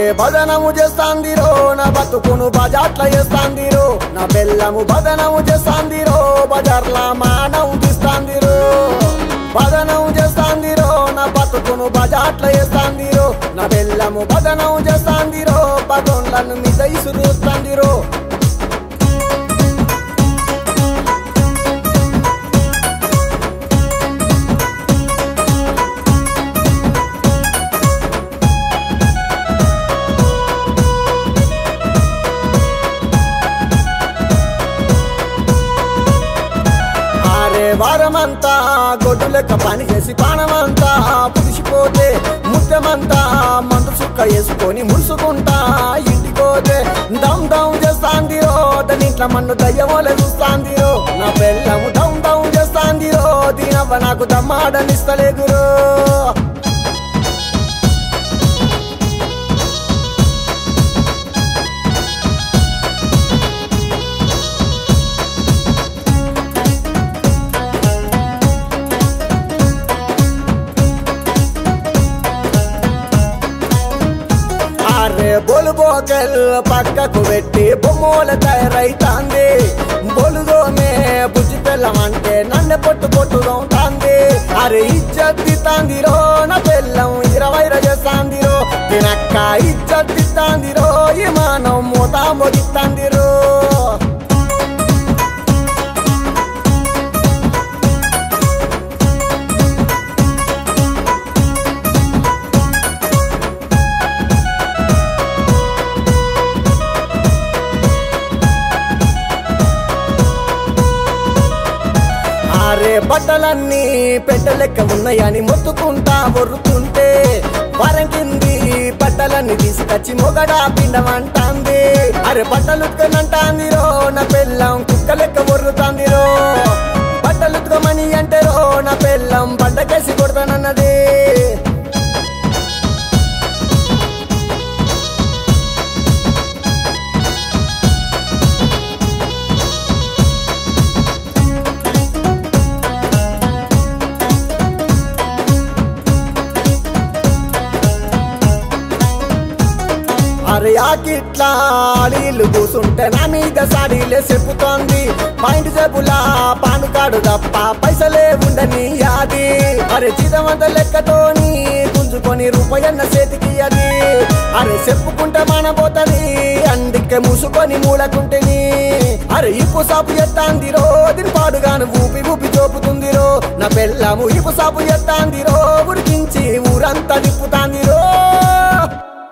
బదనము చేస్తాందిరో నా బతుకును బజాట్ల చేస్తాందిరో నా బెల్లము బదనము చేస్తాందిరో బజార్ల మానవు తీస్తాందిరో బదనం చేస్తాందిరో నా బతుకును బజాట్ల చేస్తాందిరో నా బెల్లము బదనం చేస్తాందిరో బగోన్లను మీద ఇసురుస్తాందిరో ఆరే వారమంతా గొడ్డు లెక్క పని చేసి పానమంతా పులిసిపోతే ముత్యమంతా మందు చుక్క వేసుకొని ముడుచుకుంటా ఇంటికోతే దమ్ దమ్ చేస్తాందిరో దాని ఇంట్లో మన్ను దయ్యమోలే చూస్తాందిరో నా బెల్లము దమ్ దమ్ చేస్తాందిరో దీనవ్వ నాకు దమ్మాడనిస్తలేదురో అరే బొలు బోకల్ పక్కకు పెట్టి బొమ్మల తయారైతాంది బొలుగోమే బుజ్జి పిల్లమంటే నన్ను పొట్టు పొట్టుగా ఉంటుంది అరే ఇజ్జత్తితాందిరో నా పిల్లం ఇరవై చేస్తాందిరో తినక్క ఇజ్జత్తితాందిరో ఈ మానం మూత మొగిస్తాందిరో అరే బట్టలన్నీ పెట్టలెక్క ఉన్నాయని మొత్తుకుంటా ఒర్రుతుంటే వరం కింది బట్టలన్నీ తీసుకొచ్చి మొగడా పిండమంటాంది అరే బట్టలు ఉతుకనంటాందిరో నా పెళ్ళం కుక్క లెక్క ఒర్రుతాందిరో బట్టలు ఉతుకమని అంటారో నా పెళ్ళం బండకేసి కొడతానన్నది అరే ఆకిట్లా నీళ్లు కూసుంటే నా మీద సాడీలే చెప్పుతోంది మైండ్ జబులా పాను కాడు తప్ప పైసలే ఉండని యాది అరే చిదమంత లెక్కతోని గుంజుకొని రూపాయన్న చేతికి అది అరే చెప్పుకుంటే మన పోతది అందుకే మూసుకొని మూలకుంటేని అరే ఇప్పు సాపు ఎత్తాందిరో దీని పాడుగాను ఊపి ఊపి చూపుతుందిరో నా పెళ్ళము ఇప్పు సాపు ఎత్తాందిరో